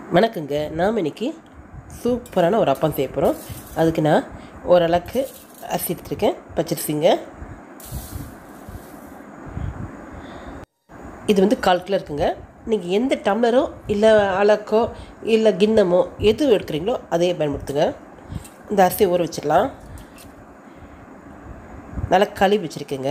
வணக்கங்க நாம் இன்னைக்கு சூப்பரான ஒரு அப்பம் செய்ய போகிறோம் அதுக்கு நான் ஓரளவுக்கு அரிசி எடுத்துருக்கேன் பச்சரிசிங்க இது வந்து கால் கிலோ இருக்குங்க நீங்கள் எந்த டம்ளரோ இல்லை அலக்கோ இல்லை கிண்ணமோ எது எடுக்கிறீங்களோ அதையே பயன்படுத்துங்க இந்த அரிசியை ஊற வச்சிடலாம் நல்லா கழுவி வச்சுருக்கேங்க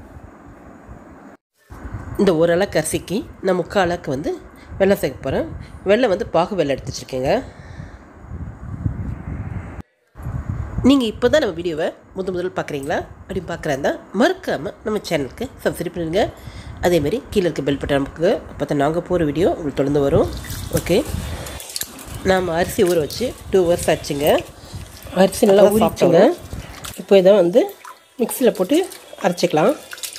இந்த ஒரு அளவுக்கு அரிசிக்கு நான் முக்கால் அளவுக்கு வந்து வெள்ளம் சேர்க்க போகிறேன் வெள்ளம் வந்து பாகு வெள்ளம் எடுத்து வச்சுருக்கேங்க நீங்கள் இப்போ தான் நம்ம வீடியோவை முதல் முதல் பார்க்குறீங்களா அப்படின்னு பார்க்குறாருந்தா மறக்காமல் நம்ம சேனலுக்கு சப்ஸ்கிரைப் பண்ணுங்க அதேமாரி கீழே இருக்க பெல் பட்டன் நமக்கு அப்போ தான் நாங்கள் போகிற வீடியோ உங்களுக்கு தொடர்ந்து வரும் ஓகே நாம் அரிசி ஊற வச்சு டூ ஹவர்ஸ் ஆச்சுங்க அரிசி நல்லா ஊறிச்சுங்க இப்போ இதை வந்து மிக்சியில் போட்டு அரைச்சிக்கலாம்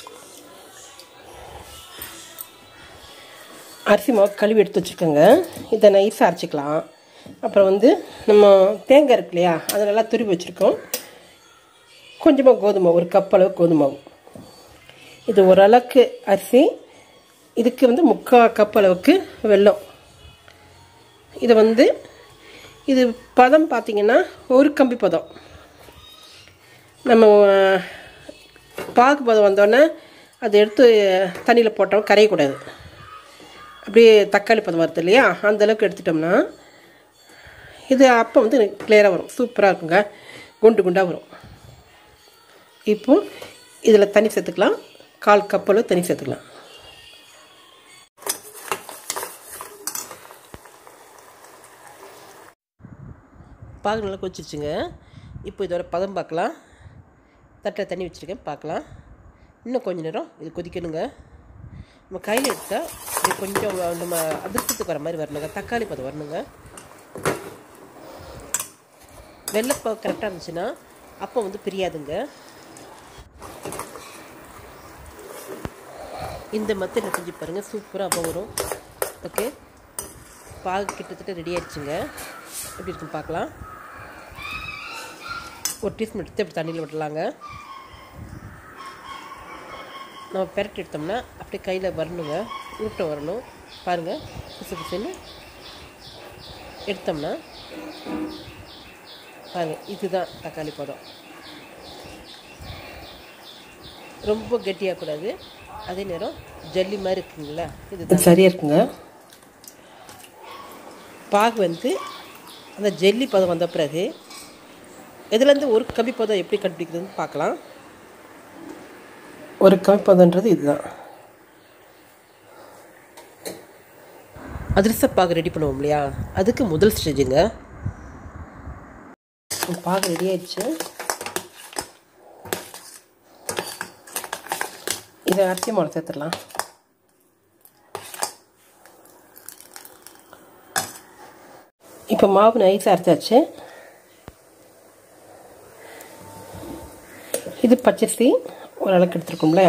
அரிசி மாவு கழுவி எடுத்து வச்சுக்கோங்க இதை நைஸாக அரைச்சிக்கலாம் அப்புறம் வந்து நம்ம தேங்காய் இருக்கு இல்லையா அதை நல்லா துருவி வச்சுருக்கோம் கொஞ்சமாக கோதுமை ஒரு கப் அளவு கோதுமை மாவு இது ஓரளவுக்கு அரிசி இதுக்கு வந்து முக்கால் கப் அளவுக்கு வெல்லம் இதை வந்து இது பதம் பார்த்திங்கன்னா ஒரு கம்பி பதம் நம்ம பாகு பதம் வந்தோடனே அதை எடுத்து தண்ணியில் போட்டோம் கரையக்கூடாது அப்படியே தக்காளி பதம் வருது இல்லையா அந்த அளவுக்கு எடுத்துட்டோம்னா இது அப்போ வந்து கிளியராக வரும் சூப்பராக இருக்குங்க குண்டு குண்டாக வரும் இப்போ இதில் தண்ணி சேர்த்துக்கலாம் கால் கப்பளவு தண்ணி சேர்த்துக்கலாம் பாகு நல்லா கொச்சிருச்சுங்க இப்போ இதோட பதம் பார்க்கலாம் தட்டில் தண்ணி வச்சுருக்கேன் பார்க்கலாம் இன்னும் கொஞ்ச நேரம் இது கொதிக்கணுங்க நம்ம கையில் எடுத்தால் இது கொஞ்சம் நம்ம அதிர்ஷ்டத்துக்கு வர மாதிரி வரணுங்க தக்காளி பதம் வரணுங்க வெள்ளைப்பாவு கரெக்டாக இருந்துச்சுன்னா அப்போ வந்து பிரியாதுங்க இந்த மத்தில் செஞ்சு பாருங்கள் சூப்பராக அப்போ வரும் ஓகே பாகு கிட்டத்தட்ட ரெடி ஆயிடுச்சுங்க எப்படி இருக்குன்னு பார்க்கலாம் ஒரு டீஸ்பூன் எடுத்து அப்படி தண்ணியில் விடலாங்க நம்ம பெரட்டி எடுத்தோம்னா அப்படியே கையில் வரணுங்க ஊட்டம் வரணும் பாருங்கள் பிசு பிசுன்னு எடுத்தோம்னா பாருங்கள் இதுதான் தக்காளி பதம் ரொம்ப கெட்டியாகக்கூடாது அதே நேரம் ஜல்லி மாதிரி இருக்குங்களா இது சரியாக இருக்குங்க பாகு வந்து அந்த ஜெல்லி பதம் வந்த பிறகு இதுலேருந்து ஒரு கம்பி பதம் எப்படி கண்டுபிடிக்கிறதுன்னு பார்க்கலாம் ஒரு கமிப்பதுன்றது இதுதான் அதிரச பாகு ரெடி பண்ணுவோம் இல்லையா அதுக்கு முதல் ஸ்டேஜுங்க பாகு ரெடி ஆயிடுச்சு இதை அரிசி மாவு சேர்த்துடலாம் இப்போ மாவு நைஸாக அரைச்சாச்சு இது பச்சரிசி ஓரளவுக்கு எடுத்துருக்கோம் இல்லையா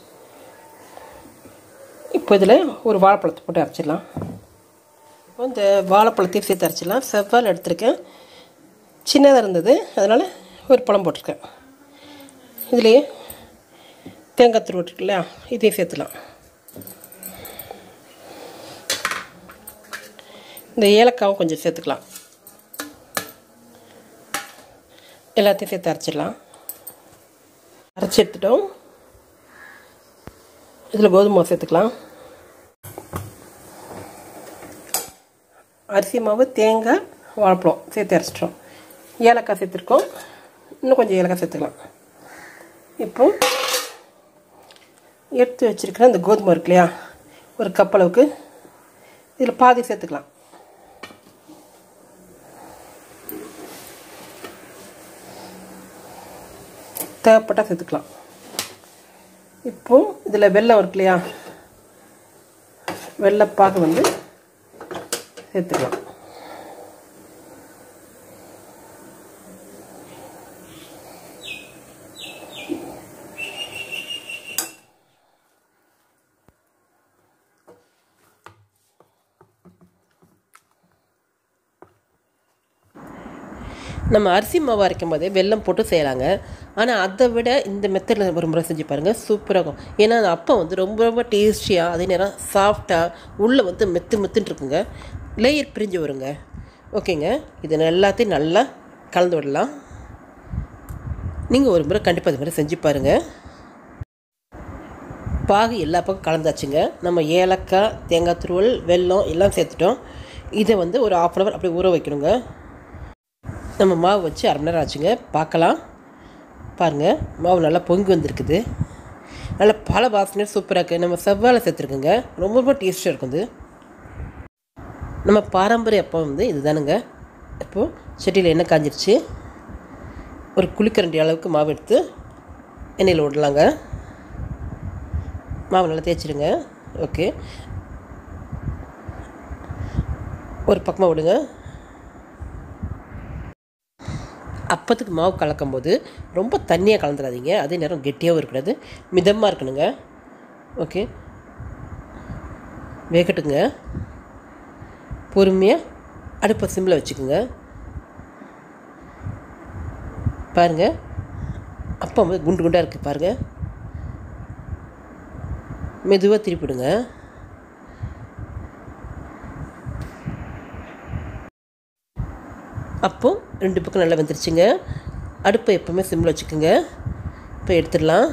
இப்போ இதில் ஒரு வாழைப்பழத்தை போட்டு அரைச்சிடலாம் இப்போ இந்த வாழைப்பழத்தையும் சேர்த்து அரைச்சிடலாம் செவ்வால் எடுத்திருக்கேன் சின்னதாக இருந்தது அதனால் ஒரு பழம் போட்டிருக்கேன் இதுலேயே தேங்காய் துருவ இருக்கு இல்லையா இதையும் சேர்த்துலாம் இந்த ஏலக்காவும் கொஞ்சம் சேர்த்துக்கலாம் எல்லாத்தையும் சேர்த்து அரைச்சிடலாம் அரைச்சி எடுத்துட்டோம் இதில் கோதுமை மாவு சேர்த்துக்கலாம் அரிசி மாவு தேங்காய் வாழைப்பழம் சேர்த்து அரைச்சிட்டோம் ஏலக்காய் சேர்த்துருக்கோம் இன்னும் கொஞ்சம் ஏலக்காய் சேர்த்துக்கலாம் இப்போ எடுத்து வச்சுருக்கிற இந்த கோதுமை இருக்கு இல்லையா ஒரு கப் அளவுக்கு இதில் பாதி சேர்த்துக்கலாம் தேவைப்பட்டால் சேர்த்துக்கலாம் இப்போ இதில் வெல்லம் இருக்கு இல்லையா வெள்ளைப்பாகு வந்து சேர்த்துக்கலாம் நம்ம அரிசி மாவு அரைக்கும் போதே வெல்லம் போட்டு செய்யலாங்க ஆனால் அதை விட இந்த மெத்தடில் ஒரு முறை செஞ்சு பாருங்கள் சூப்பராக இருக்கும் ஏன்னா அந்த அப்பம் வந்து ரொம்ப ரொம்ப டேஸ்டியாக அதே நேரம் சாஃப்டாக உள்ளே வந்து மெத்து மெத்துன்னு இருக்குங்க லேயர் பிரிஞ்சு வருங்க ஓகேங்க இது எல்லாத்தையும் நல்லா கலந்து விடலாம் நீங்கள் ஒரு முறை கண்டிப்பாக இது மாதிரி செஞ்சு பாருங்கள் பாகு எல்லா பக்கம் கலந்தாச்சுங்க நம்ம ஏலக்காய் தேங்காய் துருவல் வெல்லம் எல்லாம் சேர்த்துட்டோம் இதை வந்து ஒரு ஆஃப் அன் ஹவர் அப்படியே ஊற வைக்கணுங்க நம்ம மாவு வச்சு அரை மணி நேரம் ஆச்சுங்க பார்க்கலாம் பாருங்கள் மாவு நல்லா பொங்கி வந்திருக்குது நல்லா பல வாசனை சூப்பராக இருக்குது நம்ம செவ்வாழை சேர்த்துருக்குங்க ரொம்ப ரொம்ப டேஸ்ட்டாக இருக்குது நம்ம பாரம்பரிய அப்போ வந்து இதுதானுங்க இப்போது செடியில் எண்ணெய் காஞ்சிருச்சு ஒரு குளிக்கரண்டி அளவுக்கு மாவு எடுத்து எண்ணெயில் விடலாங்க மாவு நல்லா தேய்ச்சிடுங்க ஓகே ஒரு பக்கமாக விடுங்க அப்பத்துக்கு மாவு கலக்கும் போது ரொம்ப தண்ணியாக கலந்துடாதீங்க அதே நேரம் கெட்டியாகவும் இருக்கக்கூடாது மிதமாக இருக்கணுங்க ஓகே வேகட்டுங்க பொறுமையாக அடுப்பை சிம்மில் வச்சுக்கோங்க பாருங்கள் அப்போ வந்து குண்டு குண்டாக இருக்குது பாருங்கள் மெதுவாக திருப்பிடுங்க அப்போது ரெண்டு பக்கம் நல்லா வெந்துருச்சுங்க அடுப்பை எப்போவுமே சிம்மில் வச்சுக்கோங்க இப்போ எடுத்துடலாம்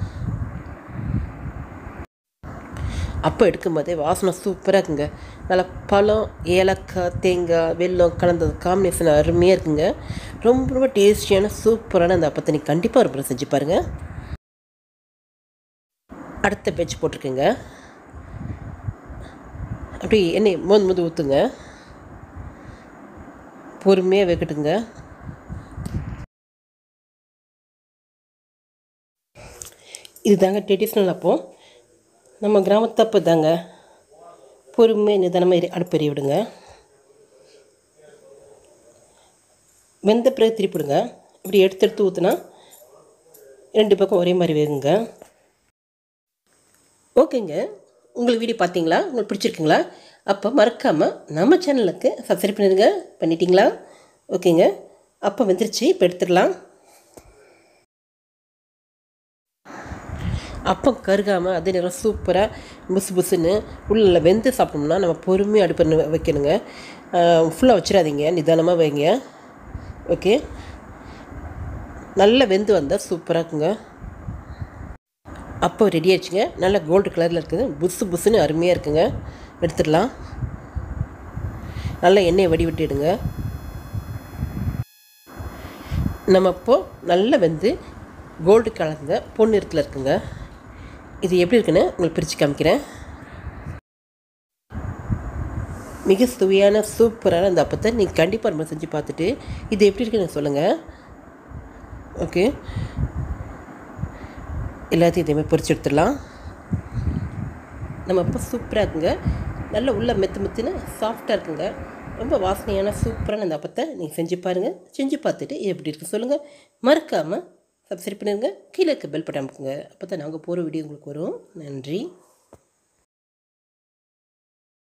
அப்போ எடுக்கும் போதே வாசனை சூப்பராக இருக்குங்க நல்லா பழம் ஏலக்காய் தேங்காய் வெல்லம் கலந்தது காம்பினேஷன் அருமையாக இருக்குங்க ரொம்ப ரொம்ப டேஸ்டியான சூப்பரான அந்த அப்பத்தை நீங்கள் கண்டிப்பாக ஒரு முறை செஞ்சு பாருங்கள் அடுத்த பேச்சு போட்டிருக்கேங்க அப்படி எண்ணெய் மோந்து மோந்து ஊற்றுங்க பொறுமையாக வைக்கட்டுங்க இது தாங்க ட்ரெடிஷ்னல் அப்போ நம்ம கிராமத்து அப்போ தாங்க பொறுமையாக நிதானமாக அடுப்பெரிய விடுங்க வெந்த பிறகு திருப்பிடுங்க இப்படி எடுத்து எடுத்து ஊற்றுனா ரெண்டு பக்கம் ஒரே மாதிரி வேகுங்க ஓகேங்க உங்களுக்கு வீடியோ பார்த்தீங்களா உங்களுக்கு பிடிச்சிருக்குங்களா அப்போ மறக்காமல் நம்ம சேனலுக்கு சப்ஸ்கிரைப் பண்ணிடுங்க பண்ணிட்டீங்களா ஓகேங்க அப்போ வந்துருச்சு இப்போ எடுத்துடலாம் அப்பம் கருகாமல் அதே நேரம் சூப்பராக புசு புசுன்னு உள்ள வெந்து சாப்பிட்டோம்னா நம்ம பொறுமையாக அடுப்பு வைக்கணுங்க ஃபுல்லாக வச்சிடாதீங்க நிதானமாக வைங்க ஓகே நல்லா வெந்து வந்தால் சூப்பராக இருக்குங்க அப்போ ரெடி ஆயிடுச்சுங்க நல்லா கோல்டு கலரில் இருக்குது புசு புசுன்னு அருமையாக இருக்குங்க எடுத்துடலாம் நல்லா எண்ணெயை வடி விட்டுடுங்க நம்ம இப்போது நல்லா வெந்து கோல்டு கலந்த பொன்னிறத்தில் இருக்குங்க இது எப்படி இருக்குன்னு உங்களுக்கு பிரித்து காமிக்கிறேன் மிக சுவையான சூப்பரான அந்த அப்பத்தை நீங்கள் கண்டிப்பாக ரொம்ப செஞ்சு பார்த்துட்டு இது எப்படி இருக்குன்னு சொல்லுங்கள் ஓகே எல்லாத்தையும் இதேமாதிரி பொரிச்சு எடுத்துடலாம் நம்ம அப்போ சூப்பராக இருக்குங்க நல்ல உள்ள மெத்து மெத்துன்னு சாஃப்டாக இருக்குங்க ரொம்ப வாசனையான சூப்பரான அந்த அப்பத்தை நீங்கள் செஞ்சு பாருங்கள் செஞ்சு பார்த்துட்டு எப்படி இருக்குது சொல்லுங்கள் மறக்காமல் சப்ஸ்கிரைப் பண்ணிடுங்க கீழே இருக்க பெல் பட்டன் அமுக்குங்க அப்போ தான் நாங்கள் போகிற வீடியோ உங்களுக்கு வரும் நன்றி